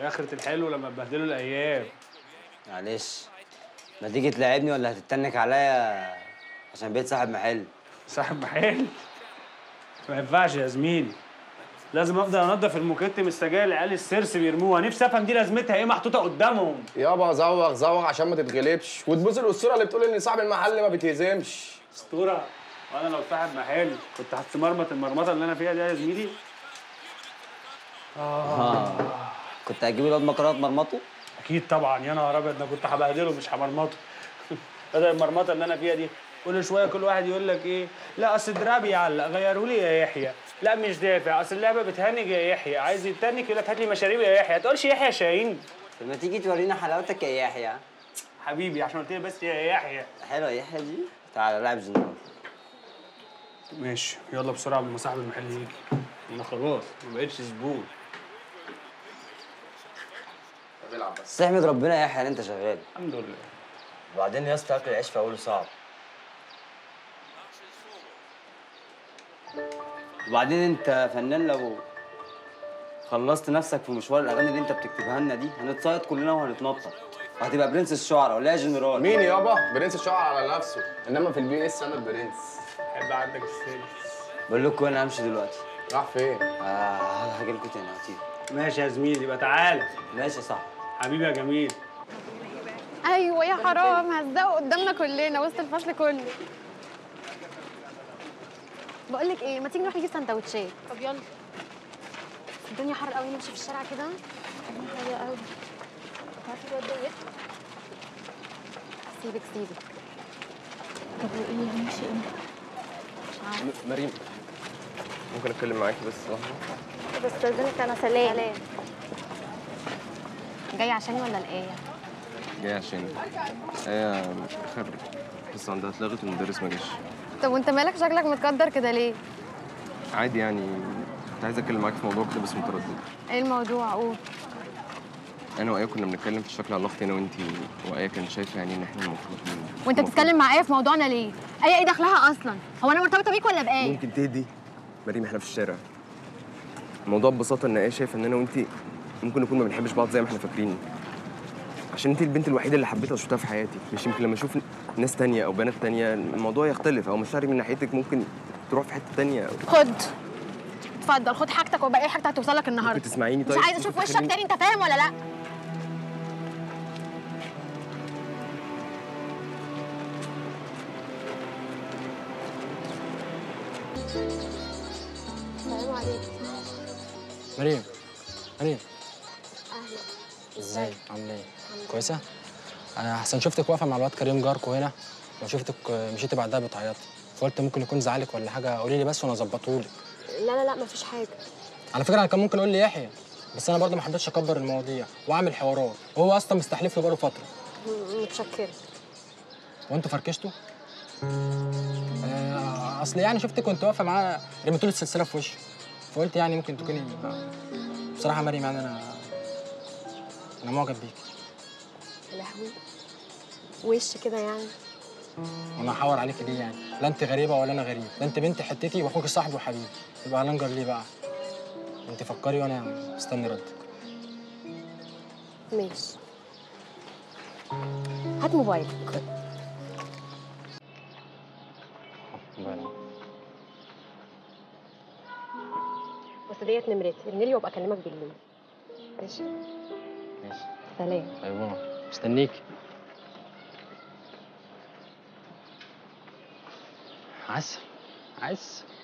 يا اخرة الحلو لما تبهدلوا الايام معلش ما تيجي تلاعبني ولا هتتنك عليا عشان بقيت صاحب محل صاحب محل ما ينفعش يا زميلي لازم افضل انضف الموكيت من السجاير اللي عيال السرس بيرموها نفسي افهم دي لازمتها ايه محطوطه قدامهم يابا زوغ زوغ عشان ما تتغلبش وتبوظ الاسطوره اللي بتقول ان صاحب المحل ما بيتهزمش اسطوره وانا لو صاحب محل كنت هتمرمط المرمطه اللي انا فيها دي يا زميلي اه كنت هتجيب الواد مكرونه مرمطه اكيد طبعا يا نهار ابيض انا كنت هبهدله مش همرمطه بدل المرمطه اللي انا فيها دي كل شويه كل واحد يقول لك ايه لا اصل دراعي بيعلق غيروا لي يا يحيى لا مش دافع اصل اللعبه بتهنج يا يحيى عايز يتنك يقول لك هات لي مشاريب يا يحيى تقولش يحيى شاهين طب ما تيجي تورينا حلاوتك يا يحيى حبيبي عشان قلت لي بس يا يحيى حلوه يا يحيى دي تعالى لاعب زنار ماشي يلا بسرعه قبل ما صاحب المحل يجي انا خلاص ما بقتش زبون بس احمد ربنا يا يحيى ان انت شغال الحمد لله وبعدين يا اسطى اكل العيش في اوله صعب وبعدين انت فنان لو خلصت نفسك في مشوار الاغاني اللي انت بتكتبها لنا دي هنتصيد كلنا وهنتنطط وهتبقى برنس الشعراء ولا يا جنرال مين يابا برنس الشعر على نفسه انما في البي اس انا البرنس هيبقى عندك السيل بقول لكم انا همشي دلوقتي راح فين آه هاجي لكم تاني هطير ماشي يا زميلي يبقى تعالى ماشي صح حبيبي يا جميل ايوه يا حرام هزقوا قدامنا كلنا وسط الفصل كله بقول لك ايه ما تيجي نروح نجيب سندوتشات طب يلا الدنيا حر قوي نمشي في الشارع كده حلوه قوي عارفه الواد ده سيبك سيبك طب وايه هنمشي امتى مش عارفه مريم ممكن اتكلم معاكي بس لحظه بس استاذنك انا سلام سلام جاي عشاني ولا الايه جاي عشان هي خرج بس عندها اتلغت والمدرس ما جاش طب وانت مالك شكلك متقدر كده ليه عادي يعني كنت عايز اتكلم معاك في موضوع كده بس متردد ايه الموضوع قول انا وايه كنا بنتكلم في شكل علاقتي انا وانتي وايه كانت شايفه يعني ان احنا المفروض وانت المفروض- بتتكلم معايا في موضوعنا ليه؟ ايه ايه دخلها اصلا؟ هو انا مرتبطه بيك ولا بايه؟ ممكن تهدي مريم احنا في الشارع الموضوع ببساطه ان ايه شايفه ان انا وانتي ممكن نكون ما بنحبش بعض زي ما احنا فاكرين عشان انت البنت الوحيده اللي حبيتها وشفتها في حياتي مش يمكن لما اشوف ناس تانية او بنات تانية الموضوع يختلف او مشاعري من ناحيتك ممكن تروح في حته تانية خد اتفضل خد حاجتك وباقي حاجتك هتوصل لك النهارده ممكن تسمعيني مش طيب عايزه اشوف ممكن وشك تخليني- تاني انت فاهم ولا لا؟ السلام عليكم مريم مريم اهلا ازاي عامله ايه كويسه انا احسن شفتك واقفه مع الواد كريم جاركو هنا وشفتك مشيتي بعدها بتعيطي فقلت ممكن يكون زعلك ولا حاجه قولي لي بس وانا اظبطهولك لا لا لا مفيش حاجه على فكره انا كان ممكن اقول لي يحيى بس انا برضه ما حبيتش اكبر المواضيع واعمل حوارات وهو اصلا مستحلف له بقاله فتره متشكره وانتوا فركشتوا آه، اصل يعني شفتك وانت واقفه معاه رميتوا لي السلسله في وشه فقلت يعني ممكن تكوني بصراحه مريم يعني انا انا معجب بيكي يا لهوي وش كده يعني وانا هحور عليكي ليه يعني لا انت غريبه ولا انا غريب لا انت بنت حتتي واخوك صاحبي وحبيبي يبقى هننجر ليه بقى انت فكري وانا مستني ردك ماشي هات موبايلك بس ديت نمرتي رنلي وابقى اكلمك بالليل ماشي ماشي سلام ايوه مستنيك عسل عسل